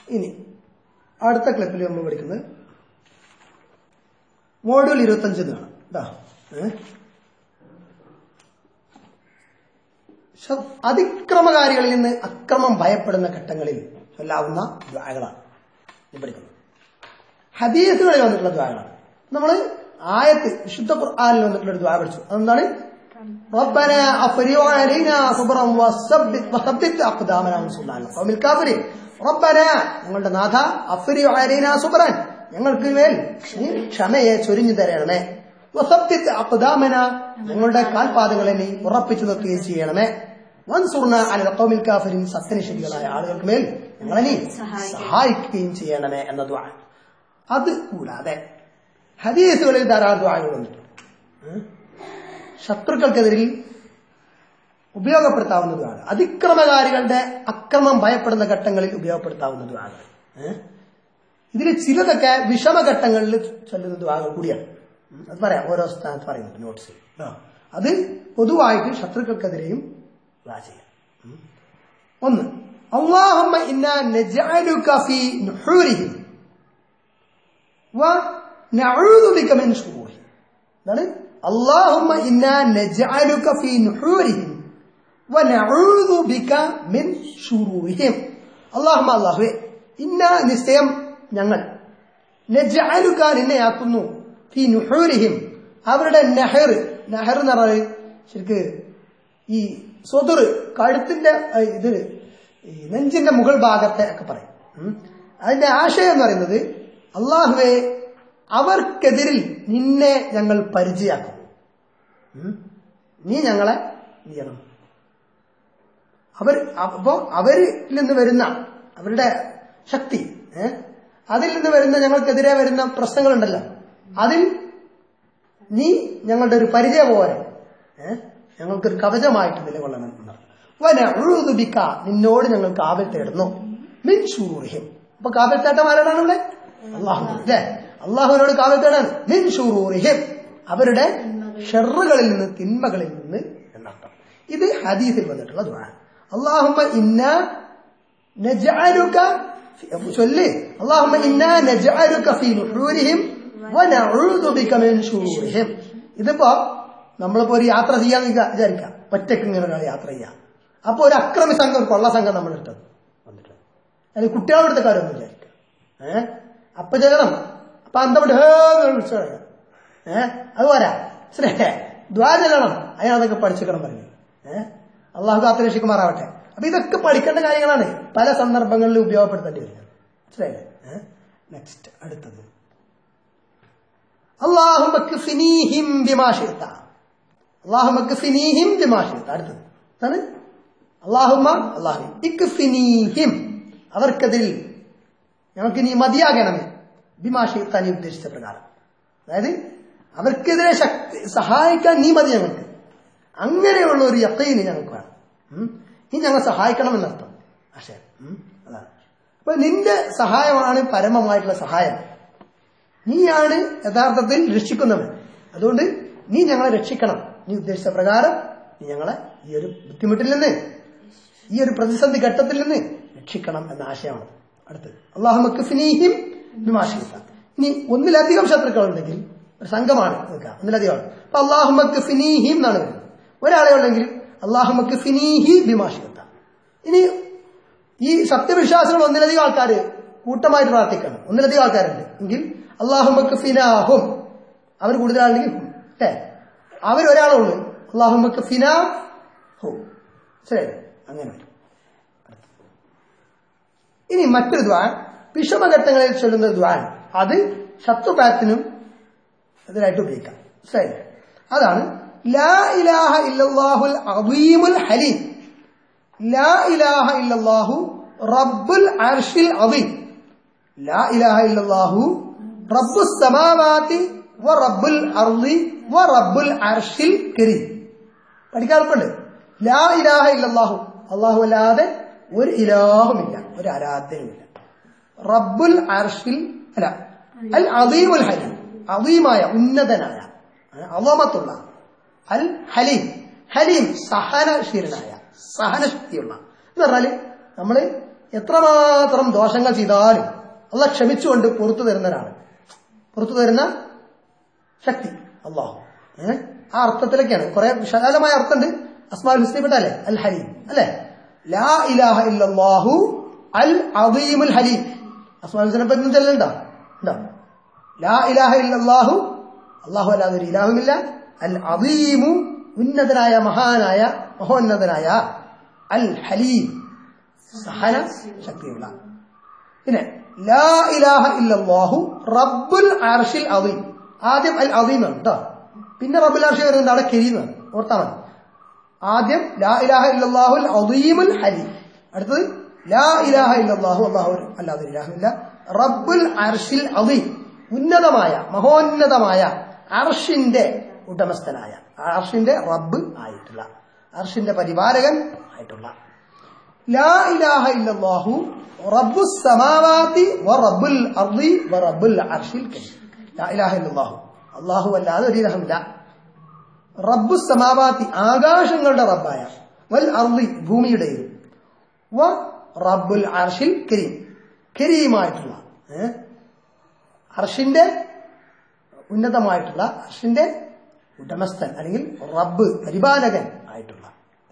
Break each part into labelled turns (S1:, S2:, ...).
S1: ഇനി അടുത്ത ക്ലിപ്പിൽ നമ്മൾ പഠിക്കുന്നത് മോഡ്യൂൾ ഇരുപത്തഞ്ച് കാണാം ഇതാ ഏ? ശ- അതിക്രമകാരികളിൽ നിന്ന് അക്രമം ഭയപ്പെടുന്ന ഘട്ടങ്ങളിൽ ചൊല്ലാവുന്ന ദ്വാകളാണ് ഇത് പഠിക്കുന്നത് ഹദീസുകളിൽ വന്നിട്ടുള്ള ദ്വാകളാണ് നമ്മൾ ആയത്ത് വിശുദ്ധ ഖുർആനിൽ വന്നിട്ടുള്ള ഒരു ദ്വാ പഠിച്ചു അതെന്താണ് ربنا افرغ علينا صبرا وثبت وثبت اقدامنا وانصرنا على القوم الكافرين ربنا ഞങ്ങളുടെ നാഥ അഫ്രിഗ അലൈന സുബ്രൻ ഞങ്ങൾക്ക് മേൽ നീ ക്ഷമയെ ചൊരിഞ്ഞു തരണമേ വസബ്തിത്ത് അഖ്ദാമന ഞങ്ങളുടെ കാൽപാദങ്ങളെ നീ ഉറപ്പിച്ചു നിർത്തുകയും ചെയ്യണമേ വൻസുർണ അലൽ ഖൗമിൽ കാഫിരിൻ സത്യനിഷേധികളായ ആളുകൾക്ക് മേൽ ഞങ്ങളെ നീ സഹായിക്കുകയും ചെയ്യണമേ എന്ന ദ്വാ അത് കൂടാതെ ഹദീസുകളിൽ ധാരാളം ദ്വാകൾ വന്നിട്ടുണ്ട് ഏ? ശത്രുക്കൾക്കെതിരിൽ ഉപയോഗപ്പെടുത്താവുന്നതുമാണ് അതിക്രമകാരികളുടെ അക്രമം ഭയപ്പെടുന്ന ഘട്ടങ്ങളിൽ ഉപയോഗപ്പെടുത്താവുന്നതുമാണ് ഇതിൽ ചിലതൊക്കെ വിഷമഘട്ടങ്ങളിൽ ചൊല്ലുന്ന ദ്വാകൾ കൂടിയാണ് ഉം, അത് പറയാം ഓരോ സ്ഥാനത്ത് പറയുന്നുണ്ട് നോട്ട്സിൽ ആ. അത് പൊതുവായിട്ട് ശത്രുക്കൾക്കെതിരെയും ദ്വാ ചെയ്യാം ഉം. ഒന്ന് അള്ളാഹുമ്മ ഇന്നാ നജഅലുക ഫീ നുഹൂരിഹിം ونعوذ بك من شرورهم എന്താണ് اللهم إنا نجعلك في نحورهم ونعوذ بك من شرورهم اللهم الله ഇന്ന നിശ്ചയം ഞങ്ങൾ നജഅലുക നിന്നെയാക്കുന്നു ഫി നുഹൂരിഹിം അവരുടെ നെഹർ നെഹർ എന്ന് പറഞ്ഞാൽ ശരിക്ക് ഈ സ്വതുർ കഴുത്തിന്റെ ആ, ഇത് ഈ നെഞ്ചിന്റെ മുകൾ ഭാഗത്തെ ഒക്കെ പറയും ഉം. അതിന്റെ ആശയം എന്ന് പറയുന്നത് അള്ളാഹുവെ അവർക്കെതിരിൽ നിന്നെ ഞങ്ങൾ പരിചയാക്കും ഉം. നീ ഞങ്ങളെ ചെയ്യണം അവർ അപ്പോ അവരിൽ നിന്ന് വരുന്ന അവരുടെ ശക്തി ഏ? അതിൽ നിന്ന് വരുന്ന ഞങ്ങൾക്കെതിരെ വരുന്ന പ്രശ്നങ്ങളുണ്ടല്ലോ അതിൽ നീ ഞങ്ങളുടെ ഒരു പരിചയം പോലെ ഏ? ഞങ്ങൾക്കൊരു കവചമായിട്ട് നിലകൊള്ളണം എന്നാണ് വനഉദുബിക നിന്നോട് ഞങ്ങൾ കാവൽ തേടുന്നു മിൻ ഷൂറിഹിം അപ്പൊ കാവൽ തേട്ടം ആരാണ് ഇവിടെ അള്ളാഹു അല്ലേ അള്ളാഹുവിനോട് കാവൽ തേടാൻ മിൻ ഷൂറിഹിം അവരുടെ ഷെറുകളിൽ നിന്ന് തിന്മകളിൽ നിന്ന് എന്നർത്ഥം ഇത് ഹദീസിൽ വന്നിട്ടുള്ള ദുആ അള്ളാഹുമ്മ ഇന്ന നജഅലുക ചൊല്ല് അള്ളാഹുമ്മ ഇന്ന നജഅലുക ഫീ നുഹൂരിഹിം വനഊദു ബിക മിൻ ശുറൂരിഹിം ഇതിപ്പോ നമ്മളിപ്പോ ഒരു യാത്ര ചെയ്യാൻ വിചാരിക്കാം ഒറ്റയ്ക്ക് ഇങ്ങനെ ഒരാൾ യാത്ര ചെയ്യാം അപ്പൊ ഒരു അക്രമി സംഘം ഒരു കൊള്ള സംഘം നമ്മൾ എടുത്തത് വന്നിട്ട് അല്ലെങ്കിൽ കുട്ടികളുടെ അടുത്ത കാര്യം ഒന്ന് വിചാരിക്കാം ഏഹ് അപ്പൊ ചെല്ലണം അപ്പൊ അന്തപ്പെട്ട് ഹേ എന്ന് വിളിച്ചു പറയാം ഏഹ് അത് പോരാ ശ്രേ ദ്വാ ചെല്ലണം അയാളതൊക്കെ പഠിച്ചിക്കണം പറഞ്ഞു ഏഹ് അള്ളാഹു കാത്തുരക്ഷിക്കുമാറാവട്ടെ അപ്പൊ ഇതൊക്കെ പഠിക്കേണ്ട കാര്യങ്ങളാണ് പല സന്ദർഭങ്ങളിൽ ഉപയോഗപ്പെടുത്തേണ്ടി വരുന്നത് മനസ്സിലായില്ലേ നെക്സ്റ്റ് അടുത്തത് അള്ളാഹുമക്ക് ഫിനീഹിം ബിമാഷിത്ത അള്ളാഹുമക്ക് ഫിനീഹിം ബിമാഷിത്ത അടുത്തത് എന്താണ് അള്ളാഹുമ അള്ളാഹു ഇക്ക് ഫിനീഹിം അവർക്കെതിരിൽ ഞങ്ങൾക്ക് നീ മതിയാകണമേ ബിമാഷിത്ത നീ ഉദ്ദേശിച്ച പ്രകാരം അതായത് അവർക്കെതിരെ ശക്തി സഹായിക്കാൻ നീ മതി ഞങ്ങൾക്ക് അങ്ങനെയുള്ള ഒരു യക്കീന് ഞങ്ങൾക്ക് വേണം ഉം. നീ ഞങ്ങൾ സഹായിക്കണമെന്നർത്ഥം ആശയം ഉം. അതാണ് അപ്പൊ നിന്റെ സഹായമാണ് പരമമായിട്ടുള്ള സഹായം നീയാണ് യഥാർത്ഥത്തിൽ രക്ഷിക്കുന്നവൻ അതുകൊണ്ട് നീ ഞങ്ങളെ രക്ഷിക്കണം നീ ഉദ്ദേശിച്ച പ്രകാരം നീ ഞങ്ങളെ ഈ ഒരു ബുദ്ധിമുട്ടിൽ നിന്ന് ഈ ഒരു പ്രതിസന്ധി ഘട്ടത്തിൽ നിന്ന് രക്ഷിക്കണം എന്ന ആശയമാണ് അടുത്തത് അള്ളാഹുമക്ക് ഫിനീഹിം വിമാഷിക്ക ഇനി ഒന്നിലധികം ശത്രുക്കളുണ്ടെങ്കിൽ ഒരു സംഘമാണ് നിൽക്കുക ഒന്നിലധികം ആൾ. അപ്പൊ അള്ളാഹുമക്ക് ഫിനീഹിം എന്നാണ് വരുന്നത് ഒരാളെ ഉണ്ടെങ്കിൽ അള്ളാഹുമക്ക് ഫിനീഹി വിമാഷിക്ക ഇനി ഈ സത്യവിശ്വാസികൾ ഒന്നിലധികം ആൾക്കാർ കൂട്ടമായിട്ട് പ്രാർത്ഥിക്കണം ഒന്നിലധികം ആൾക്കാരുണ്ട് എങ്കിൽ അള്ളാഹുമക്ക് ഫിനാഹും അവർ കൂടുതൽ ആളുണ്ടെങ്കിൽ ഹും. അല്ലേ അവർ ഒരാളേ ഉള്ളൂ അള്ളാഹുമക്ക് ഫിനാ ഹും ശരി അങ്ങനെ വരും ഇനി മറ്റൊരു ദ്വാൻ വിഷമഘട്ടങ്ങളിൽ ചൊല്ലുന്ന ഒരു ദ്വാൻ അത് ശത്രുപാത്തിനും എതിരായിട്ട് ഉപയോഗിക്കാം ശരി അതാണ് ലാ ഇലാഹ ഇല്ലല്ലാഹുൽ അദീമുൽ ഹലീം ലാ ഇലാഹ ഇല്ലല്ലാഹു റബ്ബുൽ അർഷിൽ അദീം ലാ ഇലാഹ ഇല്ലല്ലാഹു റബ്ബുസ് സമാവാതി വ റബ്ബുൽ അർളി വ റബ്ബുൽ അർഷിൽ കരീം പഠിക്കാൻ എളുപ്പമുണ്ട് ലാ ഇലാഹ ഇല്ലല്ലാഹു അള്ളാഹു അല്ലാതെ ഒരു ഇലാഹുമില്ല ഒരു ആരാധ്യനുമില്ല റബ്ബുൽ അർഷിൽ അല്ല അൽ അദീമുൽ ഹലീം അദീമായ ഉന്നതനായ അവമത്തുള്ള അൽ ഹലീം ഹലീം സഹനശീലനായ സഹനശക്തിയുള്ള എന്ന് പറഞ്ഞാല് നമ്മള് എത്രമാത്രം ദോഷങ്ങൾ ചെയ്താലും അല്ല ക്ഷമിച്ചുകൊണ്ട് പുറത്തു തരുന്നവരാണ് പുറത്തു തരുന്ന ശക്തി അള്ളാഹു ഏഹ് ആ അർത്ഥത്തിലൊക്കെയാണ് കുറെ വിശാലമായ അർത്ഥമുണ്ട് അസ്മാൽ ഹുസ്ലിപ്പെട്ടല്ലേ അൽ ഹലീം അല്ലെ ലാ ഇലാഹ ഇല്ലല്ലാഹു അൽ അദീമുൽ ഹലീം അസ്മാൽ ഹുസ്ലിനെ പറ്റി ചെല്ലുണ്ടോ ഉണ്ടോ ലാ ഇലാഹ ഇല്ലല്ലാഹു അള്ളാഹു അല്ലാതെ ഒരു ഇലാഹുമില്ല അൽ അദീമു ഉന്നതനായ മഹാനായ മഹോന്നതനായ അൽ ഹലീം സഹന ശക്തിയുള്ള പിന്നെ ലാ ഇലാഹ ഇല്ലല്ലാഹു റബ്ബുൽ അർഷിൽ അദീം ആദ്യം അൽ അദീമാണ് കേട്ടോ പിന്നെ റബ്ബുൽ അർഷി വരുന്നത് അവിടെ കരീമാണ് ഓർത്താ മതി ആദ്യം ലാ ഇലാഹ ഇല്ലല്ലാഹു അൽ അദീമുൽ ഹലീം അടുത്തത് ലാ ഇലാഹ ഇല്ലല്ലാഹു അല്ലാഹു അല്ലാതെ ഒരു ഇലാഹമില്ല റബ്ബുൽ അർഷിൽ അദീം ഉന്നതമായ മഹോന്നതമായ അർഷിന്റെ ഉടമസ്ഥനായ അർഷിന്റെ റബ്ബ് ആയിട്ടുള്ള അർഷിന്റെ പരിപാലകൻ ആയിട്ടുള്ള ലാ ഇലാഹ ഇല്ലല്ലാഹു റബ്ബുസ് സമാവാതി വ റബ്ബുൽ അർദി വ റബ്ബുൽ അർഷിൽ കരീം ലാ ഇലാഹ ഇല്ലല്ലാഹു അല്ലാഹു അല്ലാതെ ഒരു ഇലാഹമില്ല റബ്ബു സമാവാത്തി ആകാശങ്ങളുടെ റബ്ബായ വൽ അർദി ഭൂമിയുടെയും വ റബ്ബുൽ അർഷിൽ കരീം കരീമായിട്ടുള്ള ഏ? അർഷിന്റെ ഉന്നതമായിട്ടുള്ള അർഷിന്റെ ഉടമസ്ഥൻ അല്ലെങ്കിൽ റബ്ബ് പരിപാലകൻ ആയിട്ടുള്ള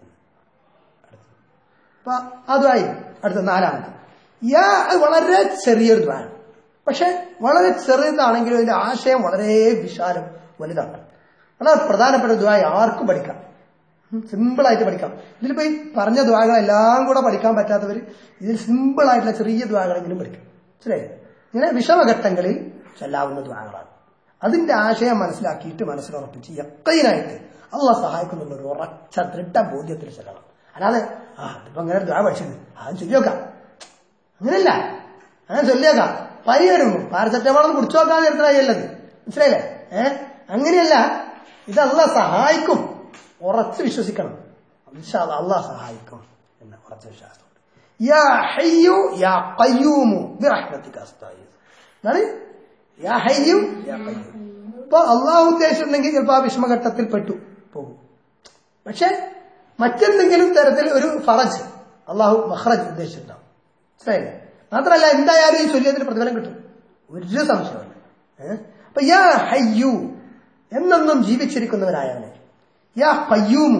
S1: അപ്പൊ അതുമായി അടുത്ത നാലാമത് യാ അത് വളരെ ചെറിയൊരു ദ്വാരം പക്ഷെ വളരെ ചെറുതാണെങ്കിലും അതിന്റെ ആശയം വളരെ വിശാലം വലുതാണ് വളരെ പ്രധാനപ്പെട്ട ദ്വായ ആർക്കും പഠിക്കാം സിമ്പിളായിട്ട് പഠിക്കാം ഇതിലിപ്പോ ഈ പറഞ്ഞ ദ്വാകളെല്ലാം കൂടെ പഠിക്കാൻ പറ്റാത്തവർ ഇതിൽ സിമ്പിൾ ആയിട്ടുള്ള ചെറിയ ദ്വാകളെങ്കിലും പഠിക്കും മനസ്സിലായി ഇങ്ങനെ വിഷമഘട്ടങ്ങളിൽ ചൊല്ലാവുന്ന ദ്വാകളാണ് അതിന്റെ ആശയം മനസ്സിലാക്കിയിട്ട് മനസ്സിലുറപ്പിച്ച് യക്കൈനായിട്ട് അള്ള സഹായിക്കുന്നുള്ള ഒരു ഉറച്ച ദൃഢ ബോധ്യത്തിൽ ചെല്ലണം അല്ലാതെ ആ ഇതിപ്പോ അങ്ങനെ ദ്വാ പഠിച്ചത് അത് ചൊല്ലിയോക്കാം അങ്ങനെയല്ല അങ്ങനെ ചൊല്ലിയേക്കാം പനി വരുന്നു പാരസെറ്റമോൾ കുടിച്ചു നോക്കാൻ നേരത്തിനായല്ലത് മനസ്സിലായില്ലേ ഏഹ് അങ്ങനെയല്ല ഇത് അല്ല സഹായിക്കും ഉറച്ച് വിശ്വസിക്കണം ഇൻഷാല്ലാ അള്ളാഹ് സഹായിക്കും എന്ന ഉറച്ച വിശ്വാസമുണ്ട് യാ ഹയ്യു യാ ഖയ്യൂമു ബിറഹ്മതിക അസ്തഈൻ എന്താണ് യാ ഹയ്യു യാ ഖയ്യൂം ഇപ്പൊ അള്ളാഹു ഉദ്ദേശിച്ചിട്ടുണ്ടെങ്കിൽ ചിലപ്പോൾ ആ വിഷമഘട്ടത്തിൽ പെട്ടു പോകും പക്ഷെ മറ്റെന്തെങ്കിലും തരത്തിൽ ഒരു ഫറജ് അള്ളാഹു മഹ്റജ് ഉദ്ദേശിച്ചിട്ടുണ്ടാവും മനസ്സിലായില്ലേ മാത്രമല്ല എന്തായാലും ഈ ചൊല്ലിയതിന് പ്രതിഫലം കിട്ടും ഒരു സംശയമില്ല ഏഹ് അപ്പൊ യാ ഹയ്യു എന്നെന്നും ജീവിച്ചിരിക്കുന്നവനായവനെ യാ കയ്യൂമു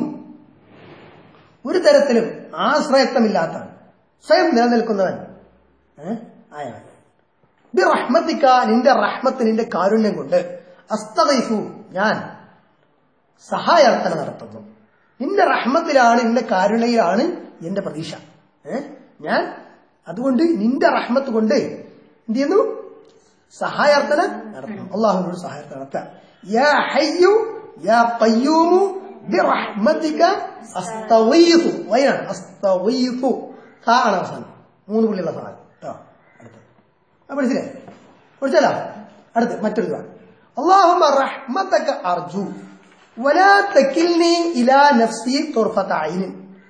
S1: ഒരു തരത്തിലും ആശ്രയത്വമില്ലാത്തവൻ സ്വയം നിലനിൽക്കുന്നവൻ ഏഹ് ആയവൻ ബി റഹ്മത്തിക്ക നിന്റെ റഹ്മത്ത് നിന്റെ കാരുണ്യം കൊണ്ട് അസ്തവൈഫു ഞാൻ സഹായാർത്ഥന നടത്തുന്നു നിന്റെ റഹ്മത്തിലാണ് നിന്റെ കാരുണ്യയിലാണ് എന്റെ പ്രതീക്ഷ ഏഹ് ഞാൻ അതുകൊണ്ട് നിന്റെ റഹ്മത്ത് കൊണ്ട് എന്ത് ചെയ്യുന്നു സഹായാർത്ഥന നടത്തുന്നു അള്ളാഹുവിനോട് സഹായാർത്ഥന നടത്താം യാ ഹയ്യു യാ ഖയ്യൂമു ബിറഹ്മതിക അസ്തഗീഥു വൈനാണ് അസ്തഗീഥു താ ആണ് അവസാനം മൂന്ന് പുള്ളിയുള്ള സാധനം കേട്ടോ അടുത്തത് അത് പഠിച്ചില്ലേ പഠിച്ചല്ലോ അടുത്ത് മറ്റൊരു ദുആ اللهم رحمتك أرجو ولا تكلني إلى نفسي طرفة عين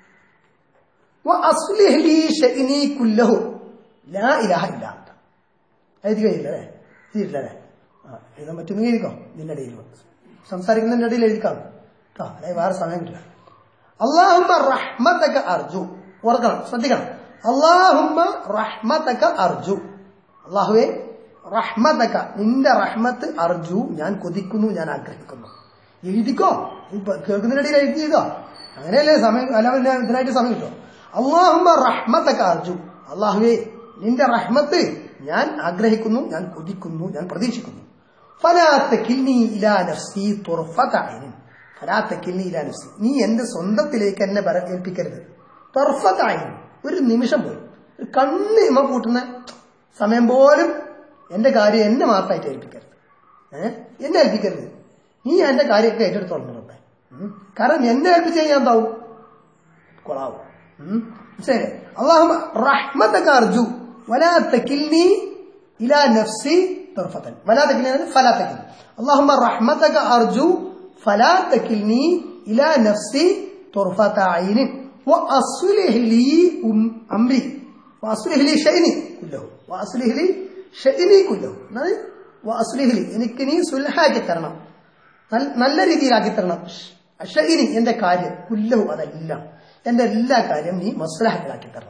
S1: وأصلح لي شأني كله لا إله إلا أنت എഴുതി കഴിയില്ല അല്ലേ എഴുതിയിട്ടില്ല അല്ലേ ആ എഴുതാൻ പറ്റുമെങ്കിൽ എഴുതിക്കോ നിന്റെ ഇടയിൽ സംസാരിക്കുന്നതിന്റെ ഇടയിൽ എഴുതിക്കാം കേട്ടോ അല്ലെങ്കിൽ വേറെ സമയം കിട്ടില്ല അള്ളാഹുമ്മ റഹ്മത്തക്ക അർജു ഓർക്കണം ശ്രദ്ധിക്കണം അള്ളാഹുമ്മ റഹ്മത്തക്ക അർജു അള്ളാഹുവേ റഹ്മത്തക്ക നിന്റെ റഹ്മത്ത് അർജു ഞാൻ കൊതിക്കുന്നു ഞാൻ ആഗ്രഹിക്കുന്നു എഴുതിക്കോ ഇപ്പൊ കേൾക്കുന്നതിനിടയിൽ എഴുതിയതോ അങ്ങനെയല്ലേ സമയം അല്ല പിന്നെ ഇതിനായിട്ട് സമയം കിട്ടോ അള്ളാഹുമ്മ റഹ്മത്തക്ക അർജു അള്ളാഹുവേ നിന്റെ റഹ്മത്ത് ഞാൻ ആഗ്രഹിക്കുന്നു ഞാൻ കൊതിക്കുന്നു ഞാൻ പ്രതീക്ഷിക്കുന്നു ഫലാത്ത കിൽനി ഇലാ നഫ്സി തുർഫത ഐനിൻ ഫലാത്ത കിൽനി ഇലാ നഫ്സി നീ എന്റെ സ്വന്തത്തിലേക്ക് എന്നെ ബര ഏൽപ്പിക്കരുത് തുർഫത ഐനിൻ ഒരു നിമിഷം പോലും ഒരു കണ്ണ് ഇമ കൂട്ടുന്ന സമയം പോലും എന്റെ കാര്യം എന്നെ മാത്രമായിട്ട് ഏൽപ്പിക്കരുത് ഏഹ് എന്നെ ഏൽപ്പിക്കരുത് നീ എന്റെ കാര്യമൊക്കെ ഏറ്റെടുത്തോളണം റബ്ബേ ഉം. കാരണം എന്നെ ഏൽപ്പിച്ച് കഴിഞ്ഞാൽ എന്താവും കൊളാവും ഉം. ശരി അള്ളാഹു റഹ്മത്തക്ക അർജു ولا تكلني إلى نفسي طرفة ولا تكلني فلا تكلني اللهم رحمتك أرجو فلا تكلني إلى نفسي طرفة عين وأصلح لي أم- أمري وأصلح لي شأني كله وأصلح لي شأني كله يعني وأصلح لي എനിക്ക് നീ സുൽഹാക്കി തരണം നൽ- നല്ല രീതിയിലാക്കി തരണം ഷഇനി എന്റെ കാര്യം കുല്ലഹു അതെല്ലാം എന്റെ എല്ലാ കാര്യം നീ മസ്ലഹത്തിലാക്കി തരണം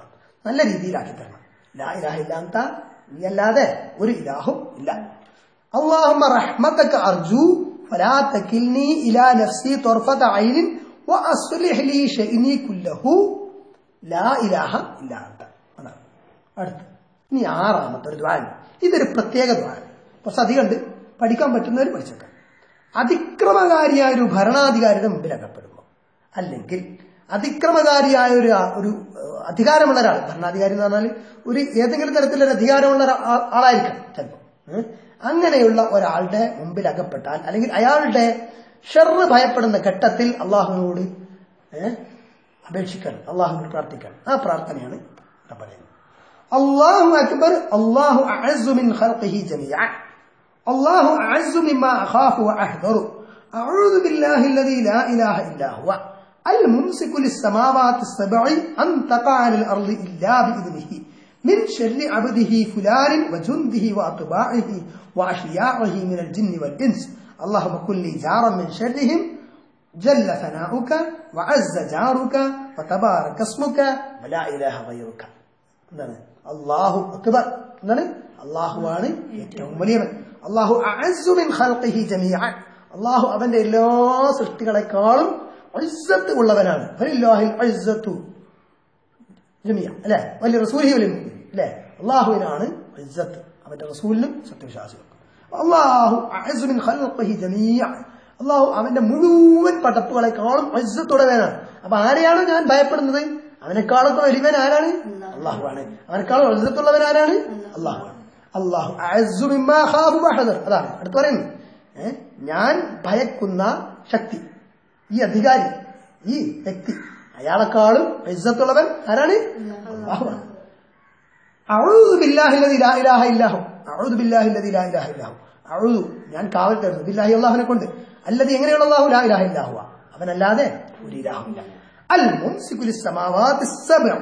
S1: നല്ല രീതിയിലാക്കി തരണം ലാ ഇലാഹ ഇല്ലാത്ത നീ അല്ലാതെ ഒരു ഇലാഹും ഇല്ല اللهم رحمتك أرجو فلا تكلني إلى نفسي طرفة عين وأصلح لي شأني كله لا إله إلا أنت അതാണ് അടുത്ത് ഇനി ആറാമത്തെ ഒരു ദ്വാരം ഇതൊരു പ്രത്യേക ദ്വാരം കുറച്ച് അധികമുണ്ട് പഠിക്കാൻ പറ്റുന്നവർ പഠിച്ചേക്കാം അതിക്രമകാരിയായ ഒരു ഭരണാധികാരിയുടെ മുമ്പിൽ അകപ്പെടുമ്പോൾ അല്ലെങ്കിൽ അതിക്രമകാരിയായ ഒരു ഒരു ഏഹ്, അധികാരമുള്ള ഒരാൾ ഭരണാധികാരി എന്ന് പറഞ്ഞാൽ ഒരു ഏതെങ്കിലും തരത്തിലൊരു അധികാരമുള്ള ഒരു ആ- ആളായിരിക്കാം ചിലപ്പോൾ ഏഹ്? അങ്ങനെയുള്ള ഒരാളുടെ മുമ്പിൽ അകപ്പെട്ടാൽ അല്ലെങ്കിൽ അയാളുടെ ഷെറ് ഭയപ്പെടുന്ന ഘട്ടത്തിൽ അള്ളാഹുവിനോട് ഏഹ്, അപേക്ഷിക്കണം അള്ളാഹുവിനോട് പ്രാർത്ഥിക്കണം ആ പ്രാർത്ഥനയാണ് ഇവിടെ പറയുന്നത് അള്ളാഹു അക്ബർ അള്ളാഹു അഅസ്സു മിൻ ഖൽഖിഹി ജമീഅ الله أعز مما أخاف وأحذر أعوذ بالله الذي لا إله إلا هو الممسك للسماوات السبع أن تقع على الأرض إلا بإذنه من شر عبده فلان وجنده وأطباعه وأشياعه من الجن والإنس اللهم كن لي جارا من شرهم جل ثناؤك وعز جارك وتبارك اسمك ولا إله غيرك എന്താണ് അള്ളാഹു അക്ബർ എന്താണ് അള്ളാഹുവാണ് ഏറ്റവും വലിയവൻ അള്ളാഹു അഅസ്സു മിൻ ഖൽഖിഹി ജമീഅൻ അള്ളാഹു അവന്റെ എല്ലാ സൃഷ്ടികളെക്കാളും ഇസ്സത്ത് ഉള്ളവനാണ് വലില്ലാഹിൽ ഇസ്സത്തു ജമിയ അല്ലെ വലിയ റസൂലി വലിയ അല്ലെ അള്ളാഹുവിനാണ് ഇസ്സത്ത് അവന്റെ റസൂലിനും സത്യവിശ്വാസികൾക്കും അള്ളാഹു അഅസ്സു മിൻ ഖൽഖിഹി ജമീഅൻ അള്ളാഹു അവന്റെ മുഴുവൻ പടപ്പുകളെക്കാളും ഇസ്സത്തുള്ളവനാണ് അപ്പൊ ആരെയാണ് ഞാൻ ഭയപ്പെടുന്നത് അവനെക്കാളൊക്കെ വലിയവൻ ആരാണ് അള്ളാഹുവാണ് അവനെക്കാളും ഇസ്സത്തുള്ളവൻ ആരാണ് അള്ളാഹുവാണ് അള്ളാഹു അഅസ്സു മിമ്മാ ഖാഫു വഹദർ അതാണ് അടുത്ത് പറയുന്നു ഏ? ഞാൻ ഭയക്കുന്ന ശക്തി ഈ അധികാരി ഈ വ്യക്തി അയാളെക്കാളും ഇസ്സത്തുള്ളവൻ ആരാണ് അള്ളാഹുവാണ് അഊദു ബില്ലാഹി അല്ലദീ ലാ ഇലാഹ ഇല്ലാഹു അഊദു ബില്ലാഹി അല്ലദീ ലാ ഇലാഹ ഇല്ലാഹു അഊദു ഞാൻ കാവൽ തരുന്നു ബില്ലാഹി അല്ലാഹുവിനെ കൊണ്ട് അല്ലദീ എങ്ങനെയുള്ള അല്ലാഹു ലാ ഇലാഹ ഇല്ലാഹു അവനല്ലാതെ ഒരു ഇലാഹുമില്ല അൽ മുംസികു ലിസ്സമാവാതി സബ്അ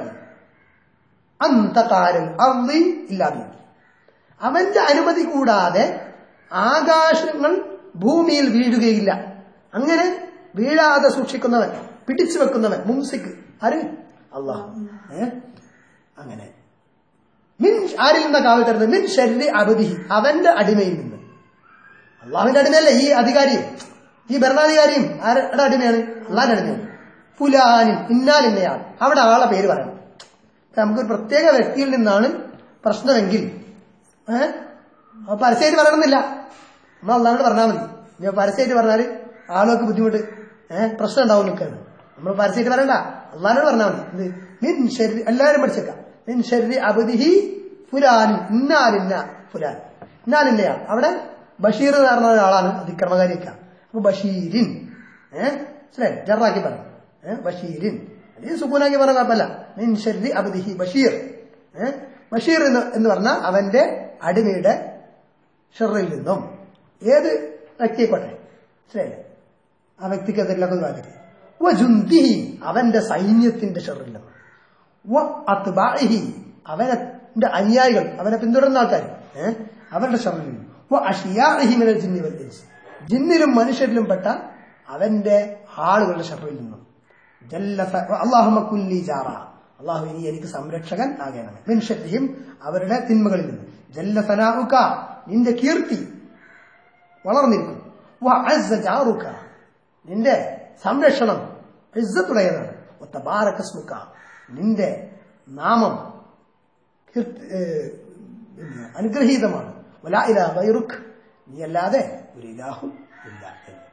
S1: അന്തകാരൽ അർളി ഇല്ലാ ബിഹി അവന്റെ അനുമതി കൂടാതെ ആകാശങ്ങൾ ഭൂമിയിൽ വീഴുകയില്ല അങ്ങനെ വീഴാതെ സൂക്ഷിക്കുന്നവൻ പിടിച്ചു വെക്കുന്നവൻ മുംസിക്ക് ആര് അള്ളാഹു ഏ അങ്ങനെ മിൻ ആരിൽ നിന്ന കാവൽ തരുന്നത് മിൻ ഷെല്ലി അബദിഹി അവന്റെ അടിമയിൽ നിന്ന് അള്ളാഹുവിന്റെ അടിമയല്ലേ ഈ അധികാരിയും ഈ ഭരണാധികാരിയും ആരുടെ അടിമയാണ് അള്ളാഹിന്റെ അടിമയാണ് ഫുലാനും ഇന്നാലിന്നയാൾ അവിടെ ആളെ പേര് പറയണം ഇപ്പൊ നമുക്കൊരു പ്രത്യേക വ്യക്തിയിൽ നിന്നാണ് പ്രശ്നമെങ്കിൽ ഏഹ് അപ്പൊ പരസ്യമായിട്ട് പറയണമെന്നില്ല നമ്മൾ അള്ളാഹോട് പറഞ്ഞാൽ മതി ഞാൻ പരസ്യമായിട്ട് പറഞ്ഞാൽ ആളുകൾക്ക് ബുദ്ധിമുട്ട് ഏഹ് പ്രശ്നം ഉണ്ടാവും നിൽക്കാണ് നമ്മൾ പരസ്യമായിട്ട് പറയണ്ട അള്ളാഹിനോട് പറഞ്ഞാൽ മതി എന്ത് മിൻ ശരി എല്ലാവരും പഠിച്ചേക്കാം മിൻ ശരി അബദിഹി ഫുലാനും ഇന്നാലിന്ന ഫുലാൻ ഇന്നാലിന്നയാൾ അവിടെ ബഷീർ എന്ന് പറഞ്ഞ ഒരാളാണ് അതിക്രമകാരിയൊക്കെ അപ്പൊ ബഷീരിൻ ഏഹ് മനസ്സിലായി ജറാക്കി പറഞ്ഞു ഏഹ് ബഷീരിൻ അല്ലെങ്കിൽ സുക്കൂനാക്കി പറഞ്ഞ കുഴപ്പമില്ല മിൻ ശരി അബദിഹി ബഷീർ ഏഹ് ബഷീർ എന്ന് എന്ന് പറഞ്ഞാൽ അവന്റെ അടിമയുടെ ഷെറിൽ നിന്നും ഏത് വ്യക്തിയെക്കോട്ടെ ശരി ആ വ്യക്തിക്കെതിരിലൊക്കെ വാദിക്കും വജുന്തിഹി അവന്റെ സൈന്യത്തിന്റെ ഷെറിൽ നിന്നും വ അത്ബാഇഹി അവന്റെ അനുയായികൾ അവനെ പിന്തുടരുന്ന ആൾക്കാർ ഏഹ് അവരുടെ ഷെറിൽ നിന്നും വ അഷിയാഇഹി മിനൽ ജിന്നി വൽ ഇൻസ് ജിന്നിലും മനുഷ്യരിലും പെട്ട അവന്റെ ആളുകളുടെ ഷെറിൽ നിന്നും ജല്ല അള്ളാഹുമ കുല്ലി ജാറ അള്ളാഹു ഇനി എനിക്ക് സംരക്ഷകൻ ആകേണമേ മനുഷ്യരെയും അവരുടെ തിന്മകളിൽ നിന്ന് ജല്ല സനാഉക നിന്റെ കീർത്തി വളർന്നിരിക്കും വ അസ്സ ജാറുക നിന്റെ സംരക്ഷണം ഇസ്സത്തുടയതാണ് തബാരകസ്മുക നിന്റെ നാമം കീർത്തി- ഏഹ് പിന്നെ അനുഗ്രഹീതമാണ് വലാ ഇലാ ഗൈറുക് നീ അല്ലാതെ ഒരു ഇലാഹും ഇല്ല എന്ന്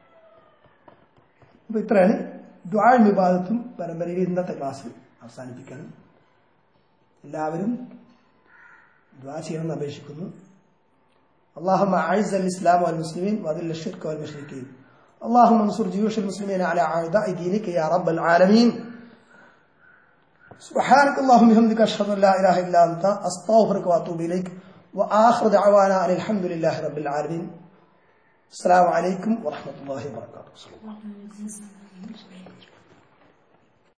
S1: അപ്പൊ ഇത്രയാണ് ദ്വാഴ വിഭാഗത്തും പരമ്പരയിൽ ഇന്നത്തെ ക്ലാസ് അവസാനിപ്പിക്കണം എല്ലാവരും ദ്വാ ചെയ്യണമെന്ന് അപേക്ഷിക്കുന്നു اللهم أعز الإسلام والمسلمين وأذل الشرك والمشركين اللهم انصر جيوش المسلمين على أعداء دينك يا رب العالمين سبحانك اللهم وبحمدك أشهد أن لا إله إلا أنت أستغفرك وأتوب إليك وآخر دعوانا أن الحمد لله رب العالمين السلام عليكم ورحمة الله وبركاته